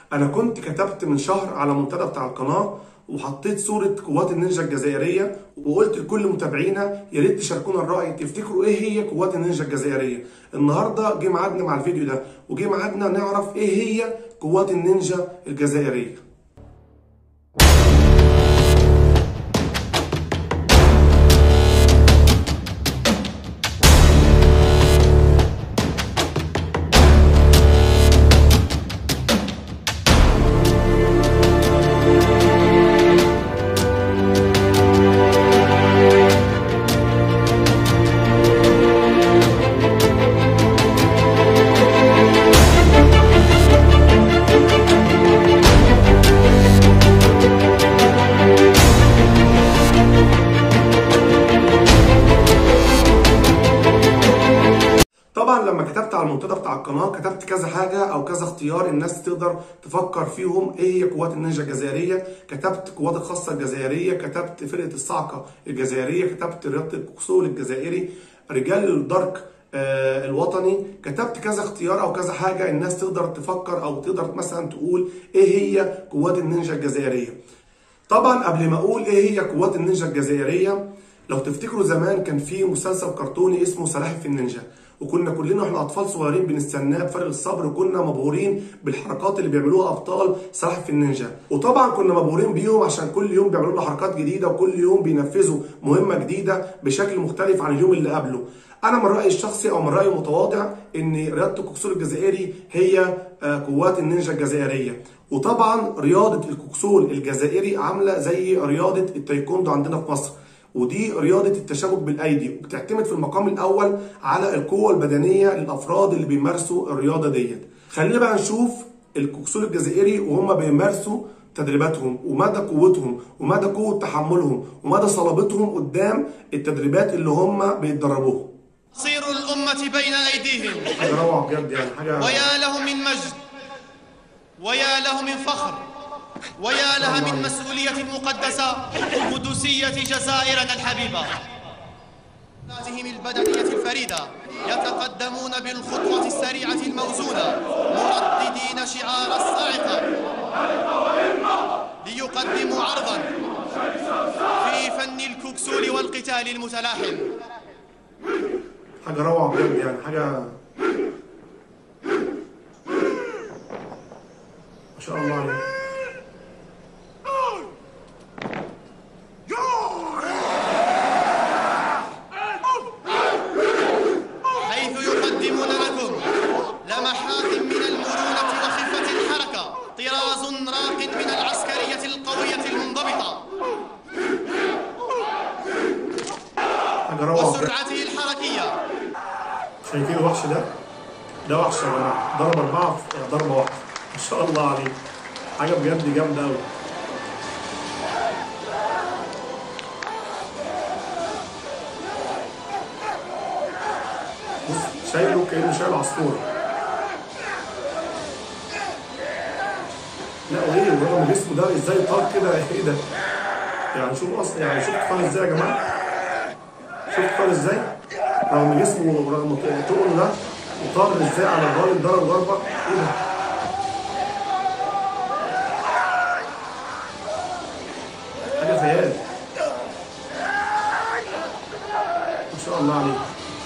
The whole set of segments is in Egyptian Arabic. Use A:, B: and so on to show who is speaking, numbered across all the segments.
A: انا كنت كتبت من شهر على منتدى بتاع القناه وحطيت صوره قوات النينجا الجزائريه وقلت لكل متابعينا يا ريت تشاركونا الراي تفتكروا ايه هي قوات النينجا الجزائريه النهارده جه ميعادنا مع الفيديو ده وجه ميعادنا نعرف ايه هي قوات النينجا الجزائريه طبعا لما كتبت على المنتدى بتاع القناه كتبت كذا حاجه او كذا اختيار الناس تقدر تفكر فيهم ايه هي قوات النينجا الجزائريه كتبت قوات الخاصه الجزائريه كتبت فرقه الصاعقه الجزائريه كتبت رياضه الكسول الجزائري رجال الدرك آه الوطني كتبت كذا اختيار او كذا حاجه الناس تقدر تفكر او تقدر مثلا تقول ايه هي قوات النينجا الجزائريه طبعا قبل ما اقول ايه هي قوات النينجا الجزائريه لو تفتكروا زمان كان في مسلسل كرتوني اسمه سلاحف النينجا وكنا كلنا واحنا اطفال صغيرين بنستناه بفارغ الصبر وكنا مبهورين بالحركات اللي بيعملوها ابطال سلاحف النينجا وطبعا كنا مبهورين بيهم عشان كل يوم بيعملوا لنا حركات جديده وكل يوم بينفذوا مهمه جديده بشكل مختلف عن اليوم اللي قبله انا من رايي الشخصي او من رايي المتواضع ان رياضه الكوكسور الجزائري هي قوات النينجا الجزائريه وطبعا رياضه الكوكسول الجزائري عامله زي رياضه التايكوندو عندنا في مصر ودي رياضة التشابك بالأيدي وبتعتمد في المقام الأول على القوة البدنية للأفراد اللي بيمارسوا الرياضة ديت خلينا بقى نشوف الكوكسول الجزائري وهم بيمارسوا تدريباتهم ومدى قوتهم ومدى قوة تحملهم ومدى صلابتهم قدام التدريبات اللي هم بيتدربوها
B: تصير الأمة بين أيديهم
A: حاجة روعة بجد يعني حاجة
B: ويا له من مجد ويا له من فخر ويا لها من مسؤولية مقدسة قدسية جزائرنا الحبيبة ذاتهم البدنية الفريدة يتقدمون بالخطوة السريعة الموزونة مرددين شعار الصاعقة ليقدموا عرضا في فن الكوكسول والقتال المتلاحم
A: حاجة روعة بجد يعني حاجة ما شاء الله عليك
B: حيث يقدمون لكم لمحات من المرونة وخفة الحركة طراز راق من العسكرية القوية المنضبطة
A: حاجة روعة بجد
B: وسرعته الحركية
A: شايفين الوحش ده؟ ده وحش يا جماعة ضرب أربعة في ضربة واحدة ما شاء الله عليه حاجة بجد جامدة أوي بص شايله كأنه شايل عصفورة لا وايه ورغم جسمه ده ازاي طار كده ايه ده؟ يعني شوف اصلا يعني شوف طار ازاي يا جماعه؟ شوف طار ازاي؟ رغم جسمه ورغم تقله ده وطار ازاي على الراجل ضرب ضربه ايه ده؟ حاجه خيال ما شاء الله عليه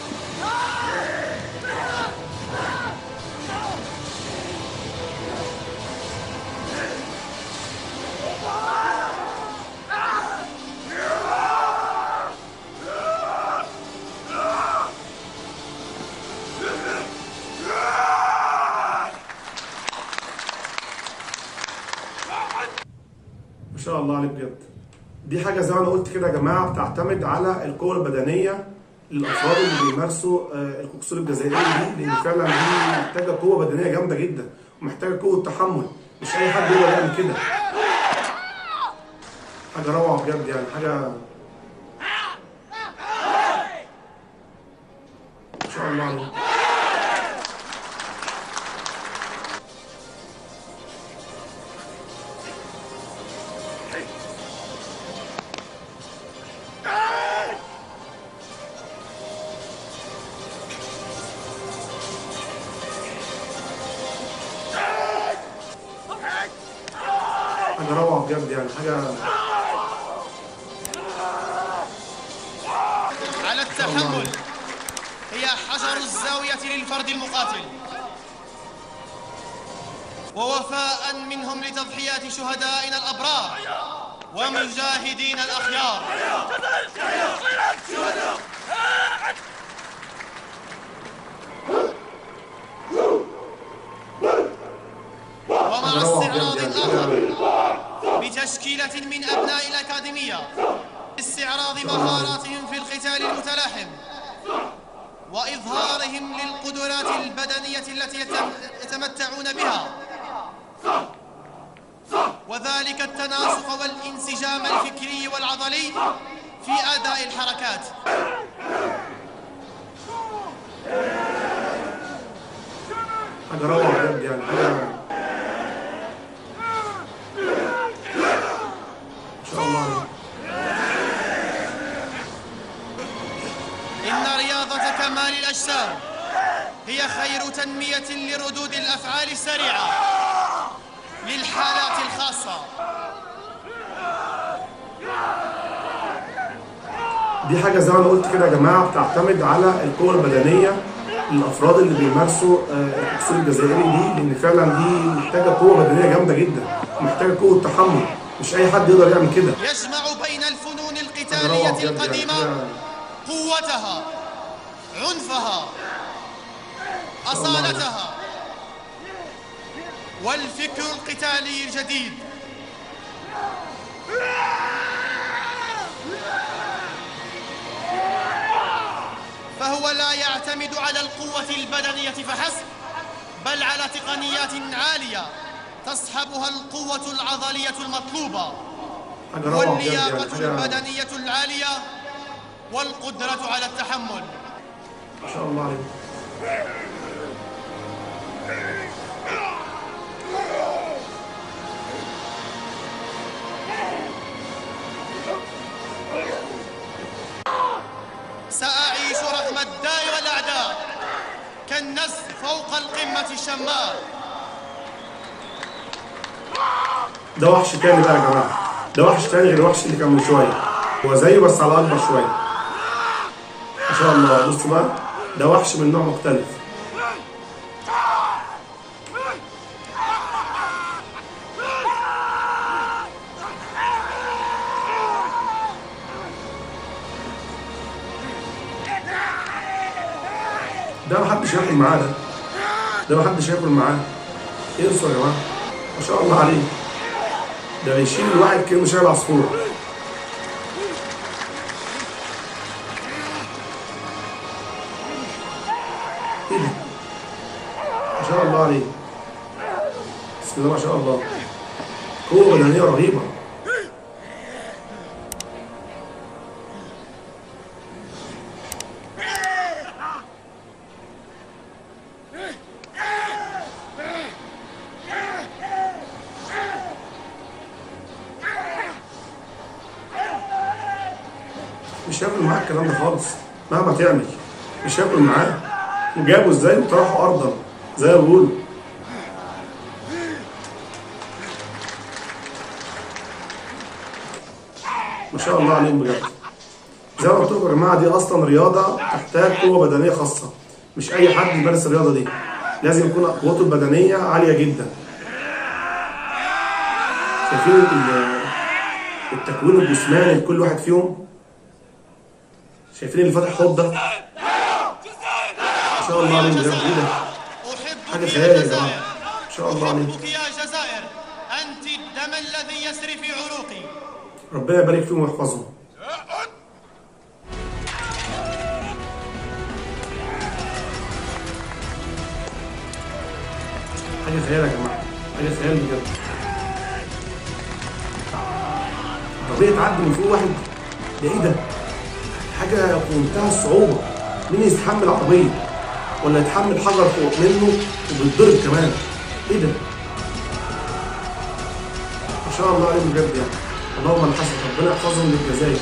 A: ما شاء الله عليه بجد دي حاجه زي ما انا قلت كده يا جماعه بتعتمد على القوه البدنيه للافراد اللي بيمارسوا آه، الكوكسول الجزائري دي لان فعلا دي محتاجه قوه بدنيه جامده جدا ومحتاجه قوه تحمل مش اي حد يقدر يعمل كده حاجه روعه بجد يعني حاجه ما شاء الله عليه بجد يعني حاجه
B: على التحمل هي حجر الزاوية للفرد المقاتل ووفاء منهم لتضحيات شهدائنا الأبرار ومجاهدين الأخيار ومع
A: روعة
B: استعراض
A: بجد
B: آخر
A: يعني
B: بتشكيلة من أبناء الأكاديمية استعراض مهاراتهم في القتال المتلاحم وإظهارهم للقدرات البدنية التي يتم- يتمتعون بها وذلك التناسق والانسجام الفكري والعضلي في أداء الحركات
A: حاجه روعه بجد يعني حاجه ما شاء الله عليك.
B: إن رياضة كمال الأجسام هي خير تنمية لردود الأفعال السريعة للحالات الخاصة
A: دي حاجه زي ما انا قلت كده يا جماعه بتعتمد على القوه البدنيه للافراد اللي بيمارسوا آه، التكسير الجزائري دي لان فعلا دي محتاجه قوه بدنيه جامده جدا محتاجه قوه تحمل مش اي حد يقدر يعمل كده
B: يجمع بين الفنون
A: حاجة روعة
B: القتالية
A: بجد يعني
B: القديمة
A: حاجة-
B: قوتها عنفها أصالتها والفكر القتالي الجديد فهو لا يعتمد على القوة البدنية فحسب بل على تقنيات عالية تصحبها القوة العضلية المطلوبة
A: حاجه روعه بجد يعني
B: واللياقة
A: حاجه
B: البدنية العالية والقدرة على التحمل
A: ما شاء الله عليك
B: سأعيش رغم الداء والأعداء كالنسر فوق القمة الشمال
A: ده وحش تاني بقى يا جماعه ده وحش تاني غير الوحش اللي كان من شويه هو زيه بس على اكبر شويه ما شاء الله بصوا بقى ده وحش من نوع مختلف ده محدش ياكل معاه ده ده محدش ياكل معاه انسوا يا جماعه ما شاء الله عليه ده بيشيل الواحد كانه شايل عصفوره ايه ده ما شاء الله عليه بسم الله ما شاء الله قوة بدنية رهيبة مش هياكل معاه الكلام ده خالص مهما تعمل مش هياكل معاه وجابه ازاي وطرحه ارضا زي ما بيقولوا ما شاء الله عليهم بجد زي ما قلت لكم يا جماعه دي اصلا رياضه تحتاج قوه بدنيه خاصه مش اي حد يمارس الرياضه دي لازم يكون قوته البدنيه عاليه جدا شايفين ال- التكوين الجسماني لكل واحد فيهم شايفين اللي فاتح حوض ده ما شاء الله عليهم بجد ايه ده حاجة
B: أحبك
A: خيال
B: يا
A: يا جماعة.
B: جزائر
A: ما شاء الله عليك
B: أحبك يا جزائر أنت الدم الذي يسري في عروقي
A: ربنا يبارك فيهم ويحفظهم حاجة خيال يا جماعة حاجة خيال بجد طبيعي تعدي من فوق واحد ده ايه ده؟ حاجة في منتهى الصعوبة مين يتحمل عربية ولا يتحمل حجر فوق منه وبيتضرب كمان ايه ده؟ ما شاء الله عليهم بجد يعني اللهم الحسن ربنا يحفظهم للجزائر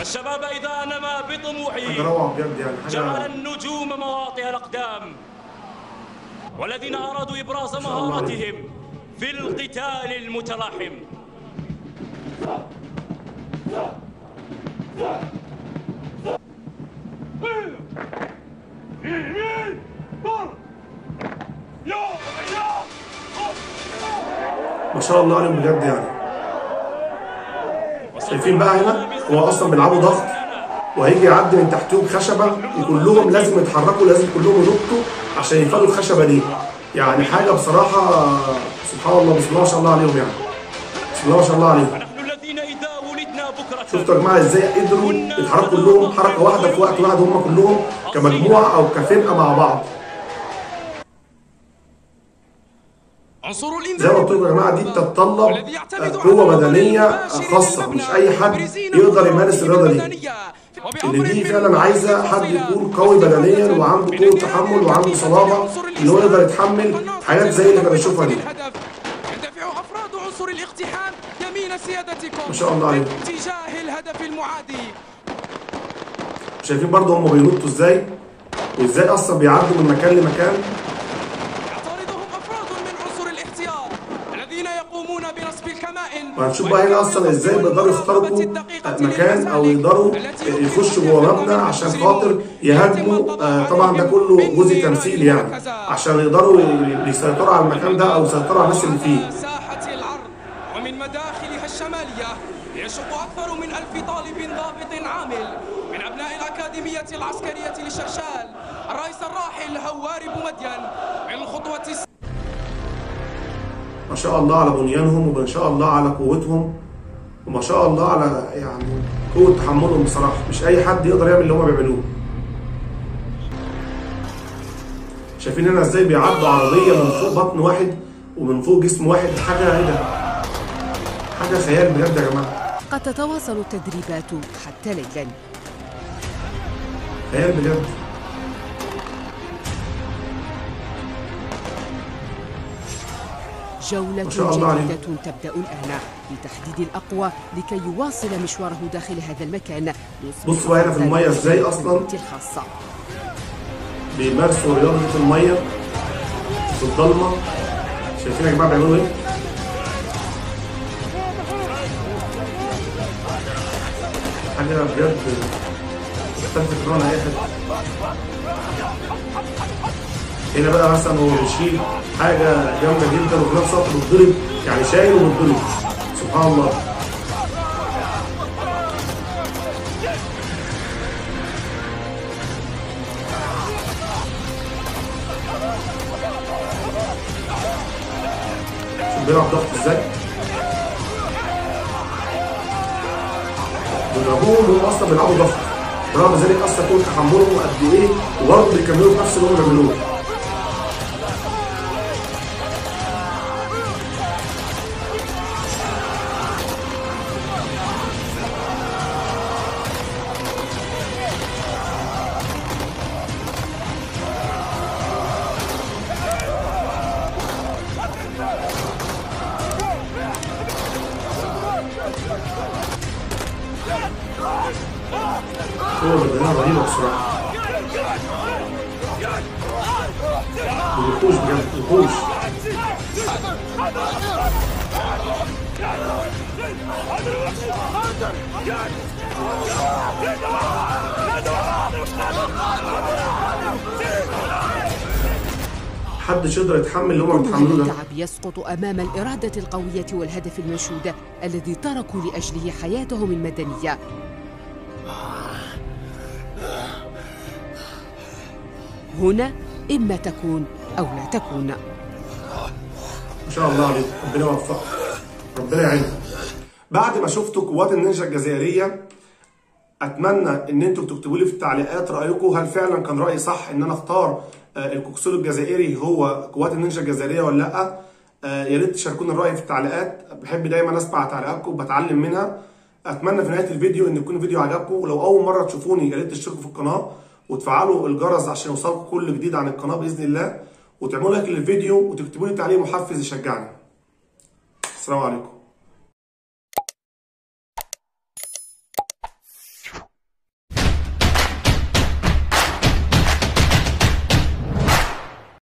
C: الشباب إذا نما
A: حاجه
C: بطموحه
A: روعه بجد يعني
C: جعل
A: حاجه
C: النجوم مواطئ الأقدام والذين أرادوا إبراز
A: شاء الله عليك.
C: مهاراتهم في القتال المتلاحم
A: ما شاء الله عليهم بجد يعني شايفين بقى هنا هو اصلا بيلعبوا ضغط وهيجي يعدي من تحتهم خشبه وكلهم لازم يتحركوا لازم كلهم ينطوا عشان يفادوا الخشبه دي يعني حاجه بصراحه سبحان الله بسم الله ما شاء الله عليهم يعني بسم الله ما شاء الله عليهم
C: ونحن الذين إذا ولدنا بكرة
A: شفتوا يا جماعه ازاي قدروا يتحركوا كلهم حركه واحده في وقت واحد هم كلهم كمجموعه او كفرقه مع بعض
D: عنصر
A: زي ما قلت لكم يا جماعه دي بتتطلب آه، قوه بدنيه آه، خاصه مش اي حد يقدر يمارس الرياضه دي اللي دي فعلا عايزه حد يكون قوي بدنيا وعنده قوه تحمل وعنده صلابه ان هو يقدر يتحمل حاجات زي اللي احنا بنشوفها دي
D: يندفع افراد عنصر الاقتحام يمين سيادتكم
A: ما شاء الله عليهم.
D: اتجاه الهدف المعادي
A: شايفين برضه هم بينطوا ازاي وازاي اصلا بيعدوا من مكان لمكان
D: يعترضهم افراد من عنصر الاحتياط الذين يقومون بنصب الكمائن
A: وهنشوف بقى هنا اصلا ازاي بيقدروا يخترقوا آه، مكان او يقدروا آه، يخشوا جوه مبنى عشان خاطر يهاجموا آه، طبعا ده كله جزء تمثيل يعني عشان يقدروا ي- يسيطروا على المكان ده او يسيطروا على الناس اللي فيه
D: على ساحة العرض ومن مداخلها الشمالية يشق أكثر من ألف طالب ضابط عامل من أبناء الأكاديمية العسكرية لشرشال الرئيس الراحل هواري بومدين من خطوة الس-
A: ما شاء الله على بنيانهم وما شاء الله على قوتهم وما شاء الله على يعني قوة تحملهم بصراحة مش أي حد يقدر يعمل اللي هما بيعملوه شايفين هنا ازاي بيعدوا عربية من فوق بطن واحد ومن فوق جسم واحد حاجة ايه ده؟ حاجة خيال بجد يا جماعة
E: قد تتواصل التدريبات حتى ليلا
A: خيال بجد
E: جولة
A: ما شاء الله عليك.
E: جديدة تبدأ الآن لتحديد الأقوى لكي يواصل مشواره داخل هذا المكان ليصبح
A: بصوا بقى هنا في المية ازاي أصلاً.
E: الخاصة
A: بيمارسوا رياضة المية في الضلمة شايفين يا جماعة بيعملوا ايه؟ حاجة بجد مختلفة تماما عن أي حد هنا بقى مثلا هو بيشيل حاجة جامدة جدا وفي نفس الوقت بتضرب يعني شايل وبتضرب سبحان الله شوف بيلعب ضغط ازاي بيضربوهم وهم اصلا بيلعبوا ضغط برغم ذلك اصلا كل تحملهم قد ايه وبرضه بيكملوا في نفس اللي هم بيعملوه هو بدنيا رهيبة بصراحة وحوش بجد وحوش محدش يقدر يتحمل اللي هم بيتحملوه ده
E: التعب يسقط أمام الإرادة القوية والهدف المنشود الذي تركوا لأجله حياتهم المدنية هنا إما تكون أو لا تكون
A: ما شاء الله عليك ربنا يوفقك ربنا يعينك بعد ما شفتوا قوات النينجا الجزائريه اتمنى ان انتوا تكتبوا لي في التعليقات رايكم هل فعلا كان رايي صح ان انا اختار آه، الكوكسول الجزائري هو قوات النينجا الجزائريه ولا لا آه، يا ريت تشاركوني الراي في التعليقات بحب دايما اسمع تعليقاتكم وبتعلم منها اتمنى في نهايه الفيديو ان يكون الفيديو عجبكم ولو اول مره تشوفوني يا ريت تشتركوا في القناه وتفعلوا الجرس عشان يوصلكم كل جديد عن القناه باذن الله وتعملوا لايك للفيديو وتكتبوا لي تعليق محفز يشجعني السلام عليكم